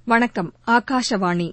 வணக்கம் ஆகாஷவாணி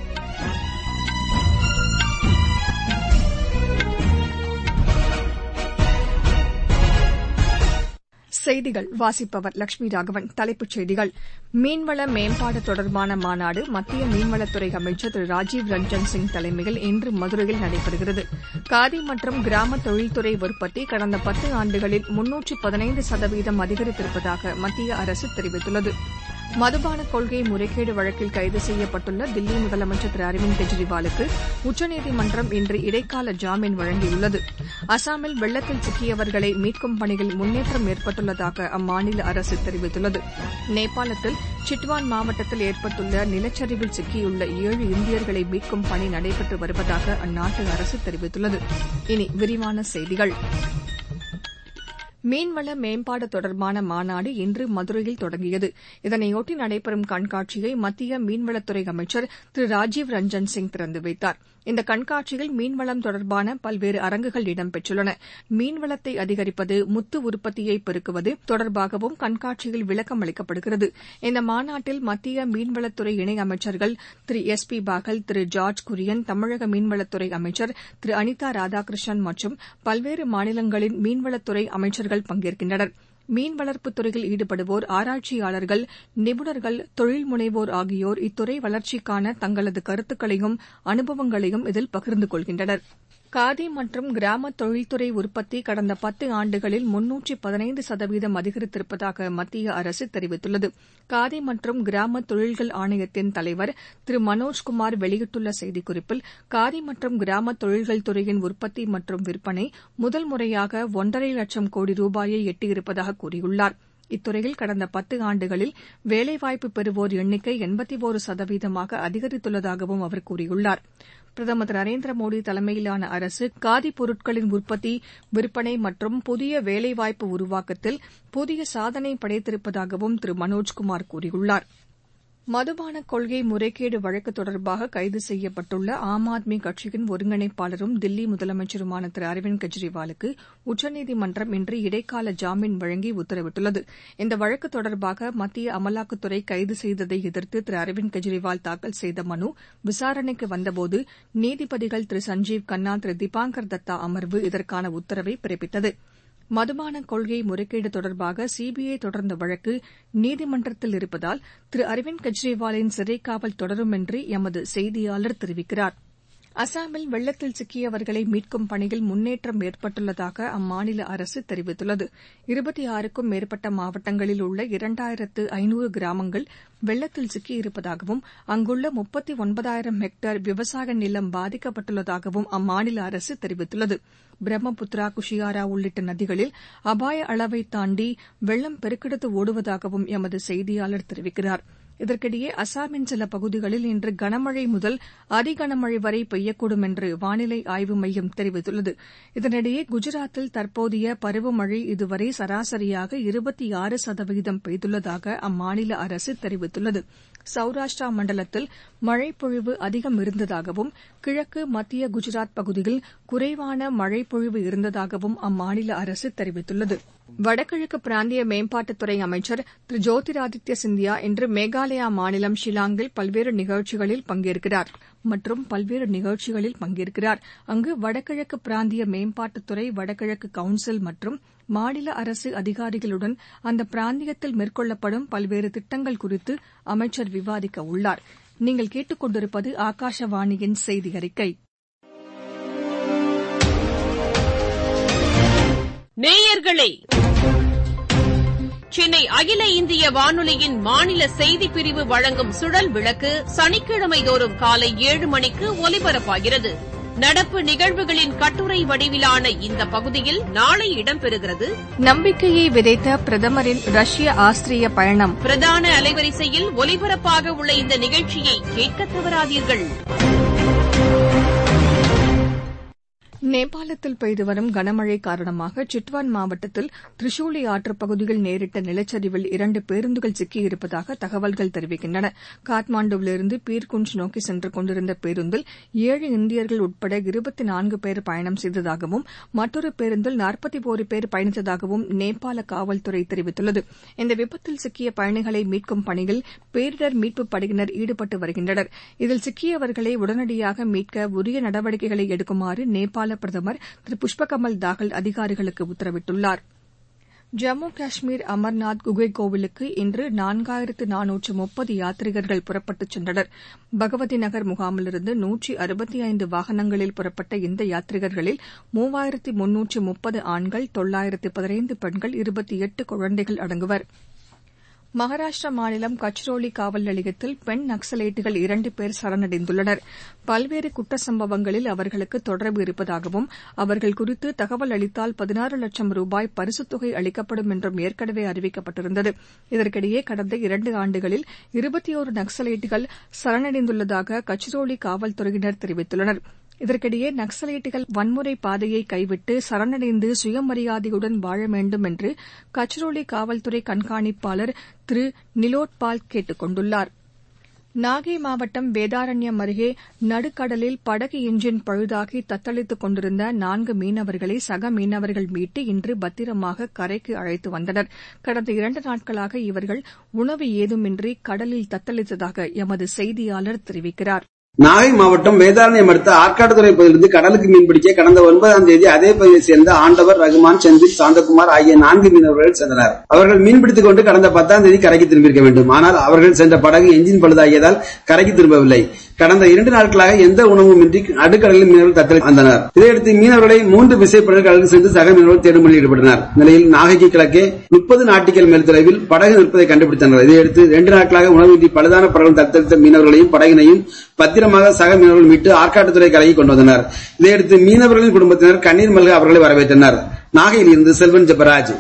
செய்திகள் வாசிப்பவர் லட்சுமி ராகவன் தலைப்புச் செய்திகள் மீன்வள மேம்பாடு தொடர்பான மாநாடு மத்திய மீன்வளத்துறை அமைச்சர் திரு ராஜீவ் ரஞ்சன் சிங் தலைமையில் இன்று மதுரையில் நடைபெறுகிறது காதி மற்றும் கிராம தொழில்துறை உற்பத்தி கடந்த பத்து ஆண்டுகளில் முன்னூற்று பதினைந்து சதவீதம் அதிகரித்திருப்பதாக மத்திய அரசு தெரிவித்துள்ளது மதுபான கொள்கை முறைகேடு வழக்கில் கைது செய்யப்பட்டுள்ள தில்லி முதலமைச்சர் திரு அரவிந்த் கெஜ்ரிவாலுக்கு உச்சநீதிமன்றம் இன்று இடைக்கால ஜாமீன் வழங்கியுள்ளது அசாமில் வெள்ளத்தில் சிக்கியவர்களை மீட்கும் பணியில் முன்னேற்றம் ஏற்பட்டுள்ளதாக அம்மாநில அரசு தெரிவித்துள்ளது நேபாளத்தில் சிட்வான் மாவட்டத்தில் ஏற்பட்டுள்ள நிலச்சரிவில் சிக்கியுள்ள ஏழு இந்தியர்களை மீட்கும் பணி நடைபெற்று வருவதாக அந்நாட்டு அரசு தெரிவித்துள்ளது இனி விரிவான செய்திகள் மீன்வள மேம்பாடு தொடர்பான மாநாடு இன்று மதுரையில் தொடங்கியது இதனையொட்டி நடைபெறும் கண்காட்சியை மத்திய மீன்வளத்துறை அமைச்சர் திரு ராஜீவ் ரஞ்சன் சிங் திறந்து வைத்தார் இந்த கண்காட்சியில் மீன்வளம் தொடர்பான பல்வேறு அரங்குகள் இடம்பெற்றுள்ளன மீன்வளத்தை அதிகரிப்பது முத்து உற்பத்தியை பெருக்குவது தொடர்பாகவும் கண்காட்சியில் விளக்கம் அளிக்கப்படுகிறது இந்த மாநாட்டில் மத்திய மீன்வளத்துறை இணையமைச்சர்கள் Thiru S P Baghel Thiru George Kurian தமிழக மீன்வளத்துறை அமைச்சர் திரு அனிதா ராதாகிருஷ்ணன் மற்றும் பல்வேறு மாநிலங்களின் மீன்வளத்துறை அமைச்சர்கள் பங்கேற்கின்றனர் மீன் வளர்ப்புத் துறையில் ஈடுபடுவோர் ஆராய்ச்சியாளர்கள் நிபுணர்கள் தொழில் முனைவோர் ஆகியோர் இத்துறை வளர்ச்சிக்கான தங்களது கருத்துக்களையும் அனுபவங்களையும் இதில் பகிர்ந்து கொள்கின்றனர் காதி மற்றும் கிராம தொழில்துறை உற்பத்தி கடந்த பத்து ஆண்டுகளில் முன்னூற்று பதினைந்து சதவீதம் அதிகரித்திருப்பதாக மத்திய அரசு தெரிவித்துள்ளது காதி மற்றும் கிராம தொழில்கள் ஆணையத்தின் தலைவர் திரு மனோஜ்குமார் வெளியிட்டுள்ள செய்திக்குறிப்பில் காதி மற்றும் கிராம தொழில்கள் துறையின் உற்பத்தி மற்றும் விற்பனை முதல் முறையாக ஒன்றரை லட்சம் கோடி ரூபாயை எட்டியிருப்பதாக கூறியுள்ளார் இத்துறையில் கடந்த பத்து ஆண்டுகளில் வேலைவாய்ப்பு பெறுவோர் எண்ணிக்கை எண்பத்தி ஒரு சதவீதமாக அதிகரித்துள்ளதாகவும் அவர் கூறியுள்ளார் பிரதமர் திரு நரேந்திர மோடி தலைமையிலான அரசு காதி பொருட்களின் உற்பத்தி விற்பனை மற்றும் புதிய வேலைவாய்ப்பு உருவாக்கத்தில் புதிய சாதனை படைத்திருப்பதாகவும் திரு மனோஜ்குமார் கூறியுள்ளார் மதுபான கொள்கை முறைகேடு வழக்கு தொடர்பாக கைது செய்யப்பட்டுள்ள ஆம் ஆத்மி கட்சியின் ஒருங்கிணைப்பாளரும் தில்லி முதலமைச்சருமான திரு அரவிந்த் கெஜ்ரிவாலுக்கு உச்சநீதிமன்றம் இன்று இடைக்கால ஜாமீன் வழங்கி உத்தரவிட்டுள்ளது இந்த வழக்கு தொடர்பாக மத்திய அமலாக்கத்துறை கைது செய்ததை எதிர்த்து திரு அரவிந்த் கெஜ்ரிவால் தாக்கல் செய்த மனு விசாரணைக்கு வந்தபோது நீதிபதிகள் திரு சஞ்சீவ் கன்னா திரு தீபாங்கர் தத்தா அமர்வு இதற்கான உத்தரவை பிறப்பித்தது மதுபான கொள்கை முறைகேடு தொடர்பாக சிபிஐ தொடர்ந்த வழக்கு நீதிமன்றத்தில் இருப்பதால் திரு அரவிந்த் கெஜ்ரிவாலின் சிறைக்காவல் தொடரும் என்று எமது செய்தியாளர் தெரிவிக்கிறார் அசாமில் வெள்ளத்தில் சிக்கியவர்களை மீட்கும் பணியில் முன்னேற்றம் ஏற்பட்டுள்ளதாக அம்மாநில அரசு தெரிவித்துள்ளது இருபத்தி ஆறுக்கும் மேற்பட்ட மாவட்டங்களில் உள்ள இரண்டாயிரத்து ஐநூறு கிராமங்கள் வெள்ளத்தில் சிக்கியிருப்பதாகவும் அங்குள்ள முப்பத்தி ஒன்பதாயிரம் ஹெக்டேர் விவசாய நிலம் பாதிக்கப்பட்டுள்ளதாகவும் அம்மாநில அரசு தெரிவித்துள்ளது பிரம்மபுத்திரா குஷியாரா உள்ளிட்ட நதிகளில் அபாய அளவை தாண்டி வெள்ளம் பெருக்கெடுத்து ஓடுவதாகவும் எமது செய்தியாளர் தெரிவிக்கிறார் இதற்கிடையே அசாமின் சில பகுதிகளில் இன்று கனமழை முதல் அதிகனமழை வரை பெய்யக்கூடும் என்று வானிலை ஆய்வு மையம் தெரிவித்துள்ளது இதனிடையே குஜராத்தில் தற்போதைய பருவமழை இதுவரை சராசரியாக இருபத்தி ஆறு சதவீதம் பெய்துள்ளதாக அம்மாநில அரசு தெரிவித்துள்ளது சௌராஷ்டிரா மண்டலத்தில் மழைப்பொழிவு அதிகம் இருந்ததாகவும் கிழக்கு மத்திய குஜராத் பகுதியில் குறைவான மழைப்பொழிவு இருந்ததாகவும் அம்மாநில அரசு தெரிவித்துள்ளது வடகிழக்கு பிராந்திய மேம்பாட்டுத்துறை அமைச்சர் திரு ஜோதிராதித்ய சிந்தியா இன்று மேகாலயா மாநிலம் ஷில்லாங்கில் பல்வேறு நிகழ்ச்சிகளில் பங்கேற்கிறார் மற்றும் பல்வேறு நிகழ்ச்சிகளில் பங்கேற்கிறார் அங்கு வடகிழக்கு பிராந்திய மேம்பாட்டுத்துறை வடகிழக்கு கவுன்சில் மற்றும் மாநில அரசு அதிகாரிகளுடன் அந்த பிராந்தியத்தில் மேற்கொள்ளப்படும் பல்வேறு திட்டங்கள் குறித்து அமைச்சர் விவாதிக்க உள்ளார் நீங்கள் கேட்டுக் கொண்டிருப்பது ஆகாஷவாணியின் செய்தி அறிக்கை நேயர்களே சென்னை அகில இந்திய வானொலியின் மாநில செய்திப் பிரிவு வழங்கும் சுழல் விளக்கு சனிக்கிழமை தோறும் காலை ஏழு மணிக்கு ஒலிபரப்பாகிறது நடப்பு நிகழ்வுகளின் கட்டுரை வடிவிலான இந்த பகுதியில் நாளை இடம்பெறுகிறது நம்பிக்கையை விதைத்த பிரதமரின் ரஷ்ய ஆஸ்திரிய பயணம் பிரதான அலைவரிசையில் ஒலிபரப்பாக உள்ள இந்த நிகழ்ச்சியை கேட்க தவறாதீர்கள் நேபாளத்தில் பெய்து வரும் கனமழை காரணமாக சிட்வான் மாவட்டத்தில் திரிசூலி ஆற்றுப் பகுதியில் நேரிட்ட நிலச்சரிவில் இரண்டு பேருந்துகள் சிக்கியிருப்பதாக தகவல்கள் தெரிவிக்கின்றன காத்மாண்டுவிலிருந்து பீர்குஞ்ச் நோக்கி சென்று கொண்டிருந்த பேருந்தில் ஏழு இந்தியர்கள் உட்பட இருபத்தி நான்கு பேர் பயணம் செய்ததாகவும் மற்றொரு பேருந்தில் நாற்பத்தி ஒரு பேர் பயணித்ததாகவும் நேபாள காவல்துறை தெரிவித்துள்ளது இந்த விபத்தில் சிக்கிய பயணிகளை மீட்கும் பணியில் பேரிடர் மீட்புப் படையினர் ஈடுபட்டு வருகின்றனர் இதில் சிக்கியவர்களை உடனடியாக மீட்க உரிய நடவடிக்கைகளை எடுக்குமாறு நேபாள பிரதமர் திரு புஷ்பகமல் தாகல் அதிகாரிகளுக்கு உத்தரவிட்டுள்ளார் ஜம்மு காஷ்மீர் அமர்நாத் குகை கோவிலுக்கு இன்று நான்காயிரத்து நானூற்று முப்பது யாத்ரீகர்கள் புறப்பட்டுச் சென்றனர் பகவதி நகர் முகாமிலிருந்து நூற்றி அறுபத்தி ஐந்து வாகனங்களில் புறப்பட்ட இந்த யாத்ரீகர்களில் மூவாயிரத்து முன்னூற்று முப்பது ஆண்கள் தொள்ளாயிரத்து பதினைந்து பெண்கள் இருபத்தி எட்டு குழந்தைகள் அடங்குவர் மகாராஷ்டிரா மாநிலம் கச்ரோலி காவல் நிலையத்தில் பெண் நக்சலைட்டுகள் இரண்டு பேர் சரணடைந்துள்ளனர் பல்வேறு குற்ற சம்பவங்களில் அவர்களுக்கு தொடர்பு இருப்பதாகவும் அவர்கள் குறித்து தகவல் அளித்தால் பதினாறு லட்சம் ரூபாய் பரிசுத் தொகை அளிக்கப்படும் என்றும் ஏற்கனவே அறிவிக்கப்பட்டிருந்தது இதற்கிடையே கடந்த இரண்டு ஆண்டுகளில் இருபத்தியோரு நக்சலைட்டுகள் சரணடைந்துள்ளதாக கச்ரோலி காவல்துறையினர் தெரிவித்துள்ளனர் இதற்கிடையே நக்சலைட்டுகள் வன்முறை பாதையை கைவிட்டு சரணடைந்து சுயமரியாதையுடன் வாழ வேண்டும் என்று கச்ரோலி காவல்துறை கண்காணிப்பாளர் திரு நிலோட்பால் கேட்டுக் கொண்டுள்ளார் நாகை மாவட்டம் வேதாரண்யம் அருகே நடுக்கடலில் படகு எஞ்சின் பழுதாகி தத்தளித்துக் கொண்டிருந்த நான்கு மீனவர்களை சக மீனவர்கள் மீட்டு இன்று பத்திரமாக கரைக்கு அழைத்து வந்தனர் கடந்த இரண்டு நாட்களாக இவர்கள் உணவு ஏதுமின்றி கடலில் தத்தளித்ததாக எமது செய்தியாளர் தெரிவிக்கிறார் நாகை மாவட்டம் வேதாரண்யம் அடுத்த ஆற்காட்டுத்துறை பகுதியிலிருந்து கடலுக்கு மீன்பிடிக்க கடந்த ஒன்பதாம் தேதி அதே பகுதியைச் சேர்ந்த ஆண்டவர் ரகுமான் செந்தில் சாந்தகுமார் ஆகிய நான்கு மீனவர்கள் சென்றனர் அவர்கள் மீன்பிடித்துக் கொண்டு கடந்த பத்தாம் தேதி கரைக்கு திரும்பியிருக்க வேண்டும் ஆனால் அவர்கள் சென்ற படகு எஞ்சின் பழுதாகியதால் கரைக்கு திரும்பவில்லை கடந்த இரண்டு நாட்களாக எந்த உணவுமின்றி நடுக்கடலில் மீனவர்கள் தத்தளி வந்தனர் இதையடுத்து மீனவர்களை மூன்று விசைப்படகு கடலுக்கு சென்று சக மீனவர்கள் தேடும்படியில் ஈடுபட்டனர் நிலையில் நாகைக்கு கிழக்கே முப்பது நாட்டிக்கல் மேல் தொலைவில் படகு நிற்பதை கண்டுபிடித்தனர் இதையடுத்து இரண்டு நாட்களாக உணவின்றி பழுதான படகுகள் தத்தளித்த மீனவர்களையும் படகினையும் பத்திரமாக சக மீனவர்கள் மீட்டு ஆற்காட்டுத்துறை கரையை கொண்டு வந்தனர் இதையடுத்து மீனவர்களின் குடும்பத்தினர் கண்ணீர் மல்க அவர்களை வரவேற்றனர் நாகையில் இருந்து செல்வன் ஜெபராஜ்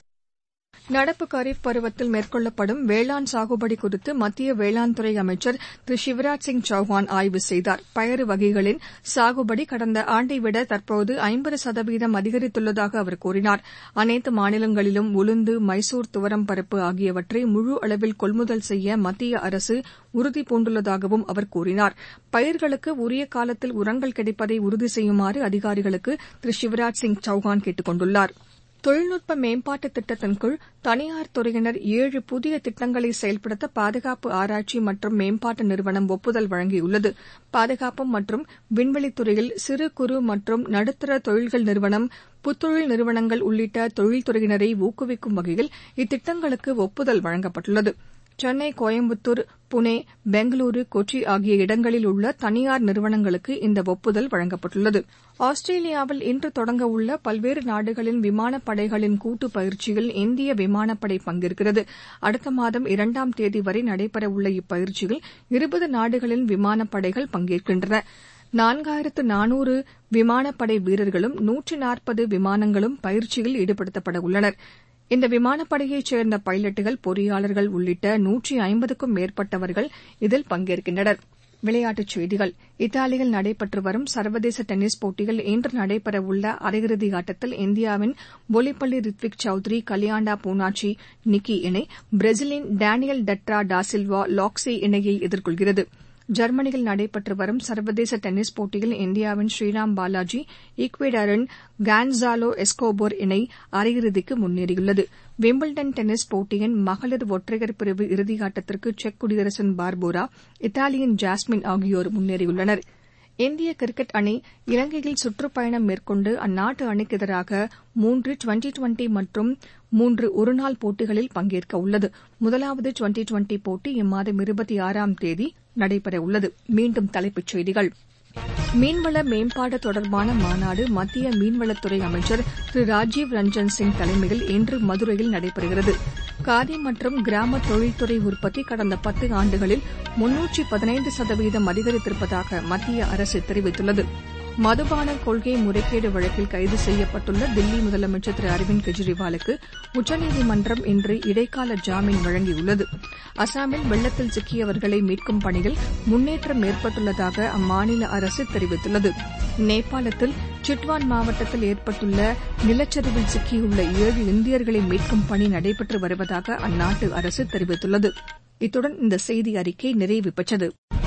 நடப்பு கரீப் பருவத்தில் மேற்கொள்ளப்படும் வேளாண் சாகுபடி குறித்து மத்திய வேளாண் துறை அமைச்சர் திரு சிவராஜ் சிங் சௌஹான் ஆய்வு செய்தார் பயறு வகைகளின் சாகுபடி கடந்த ஆண்டை விட தற்போது ஐம்பது சதவீதம் அதிகரித்துள்ளதாக அவர் கூறினார் அனைத்து மாநிலங்களிலும் உளுந்து மைசூர் துவரம் பருப்பு ஆகியவற்றை முழு அளவில் கொள்முதல் செய்ய மத்திய அரசு உறுதி பூண்டுள்ளதாகவும் அவர் கூறினார் பயிர்களுக்கு உரிய காலத்தில் உரங்கள் கிடைப்பதை உறுதி செய்யுமாறு அதிகாரிகளுக்கு திரு சிவராஜ் சிங் சௌஹான் கேட்டுக் கொண்டுள்ளாா் தொழில்நுட்ப மேம்பாட்டு திட்டத்தின் கீழ் தனியார் துறையினர் ஏழு புதிய திட்டங்களை செயல்படுத்த பாதுகாப்பு ஆராய்ச்சி மற்றும் மேம்பாட்டு நிறுவனம் ஒப்புதல் வழங்கியுள்ளது பாதுகாப்பு மற்றும் விண்வெளித்துறையில் சிறு குறு மற்றும் நடுத்தர தொழில்கள் நிறுவனம் புத்தொழில் நிறுவனங்கள் உள்ளிட்ட தொழில்துறையினரை ஊக்குவிக்கும் வகையில் இத்திட்டங்களுக்கு ஒப்புதல் வழங்கப்பட்டுள்ளது சென்னை கோயம்புத்தூர் புனே பெங்களூரு கொச்சி ஆகிய இடங்களில் உள்ள தனியார் நிறுவனங்களுக்கு இந்த ஒப்புதல் வழங்கப்பட்டுள்ளது ஆஸ்திரேலியாவில் இன்று தொடங்க உள்ள பல்வேறு நாடுகளின் விமானப்படைகளின் கூட்டு பயிற்சியில் இந்திய விமானப்படை பங்கேற்கிறது அடுத்த மாதம் இரண்டாம் தேதி வரை நடைபெறவுள்ள இப்பயிற்சியில் இருபது நாடுகளின் விமானப்படைகள் பங்கேற்கின்றன நான்காயிரத்து நானூறு விமானப்படை வீரர்களும் நூற்றி நாற்பது விமானங்களும் பயிற்சியில் ஈடுபடுத்தப்பட உள்ளனர் இந்த விமானப்படையைச் சேர்ந்த பைலட்டுகள் பொறியாளர்கள் உள்ளிட்ட நூற்றி ஐம்பதுக்கும் மேற்பட்டவர்கள் இதில் பங்கேற்கின்றனர் விளையாட்டுச் செய்திகள் இத்தாலியில் நடைபெற்று வரும் சர்வதேச டென்னிஸ் போட்டியில் இன்று நடைபெறவுள்ள அரையிறுதி ஆட்டத்தில் இந்தியாவின் பொலிப்பள்ளி ரித்விக் சௌத்ரி கலியாண்டா பூனாச்சி நிக்கி இணை பிரேசிலின் டேனியல் டட்ரா டாசில்வா லாக்ஸே இணையை எதிர்கொள்கிறது ஜெர்மனியில் நடைபெற்று வரும் சர்வதேச டென்னிஸ் போட்டியில் இந்தியாவின் ஸ்ரீராம் பாலாஜி ஈக்வெடாரின் கான்ஸாலோ எஸ்கோபோர் இணை அரையிறுதிக்கு முன்னேறியுள்ளது விம்பிள்டன் டென்னிஸ் போட்டியின் மகளிர் ஒற்றையர் பிரிவு இறுதியாட்டத்திற்கு செக் குடியரசின் பார்போரா இத்தாலியின் ஜாஸ்மின் ஆகியோர் முன்னேறியுள்ளனர் இந்திய கிரிக்கெட் அணி இலங்கையில் சுற்றுப்பயணம் மேற்கொண்டு அந்நாட்டு அணிக்கு எதிராக மூன்று டுவெண்டி டுவெண்டி மற்றும் மூன்று ஒருநாள் போட்டிகளில் பங்கேற்க உள்ளது முதலாவது டுவெண்டி டுவெண்டி போட்டி இம்மாதம் இருபத்தி ஆறாம் தேதி நடைபெறவுள்ளது மீண்டும் தலைப்புச் செய்திகள் மீன்வள மேம்பாடு தொடர்பான மாநாடு மத்திய மீன்வளத்துறை அமைச்சர் திரு ராஜீவ் ரஞ்சன் சிங் தலைமையில் இன்று மதுரையில் நடைபெறுகிறது காதி மற்றும் கிராம தொழில்துறை உற்பத்தி கடந்த பத்து ஆண்டுகளில் முன்னூற்றி பதினைந்து சதவீதம் அதிகரித்திருப்பதாக மத்திய அரசு தெரிவித்துள்ளது மதுபான கொள்கை முறைகேடு வழக்கில் கைது செய்யப்பட்டுள்ள தில்லி முதலமைச்சர் திரு அரவிந்த் கெஜ்ரிவாலுக்கு உச்சநீதிமன்றம் இன்று இடைக்கால ஜாமீன் வழங்கியுள்ளது அசாமில் வெள்ளத்தில் சிக்கியவர்களை மீட்கும் பணியில் முன்னேற்றம் ஏற்பட்டுள்ளதாக அம்மாநில அரசு தெரிவித்துள்ளது நேபாளத்தில் சிட்வான் மாவட்டத்தில் ஏற்பட்டுள்ள நிலச்சரிவில் சிக்கியுள்ள ஏழு இந்தியர்களை மீட்கும் பணி நடைபெற்று வருவதாக அந்நாட்டு அரசு தெரிவித்துள்ளது இத்துடன் இந்த செய்தி அறிக்கை நிறைவு பெற்றது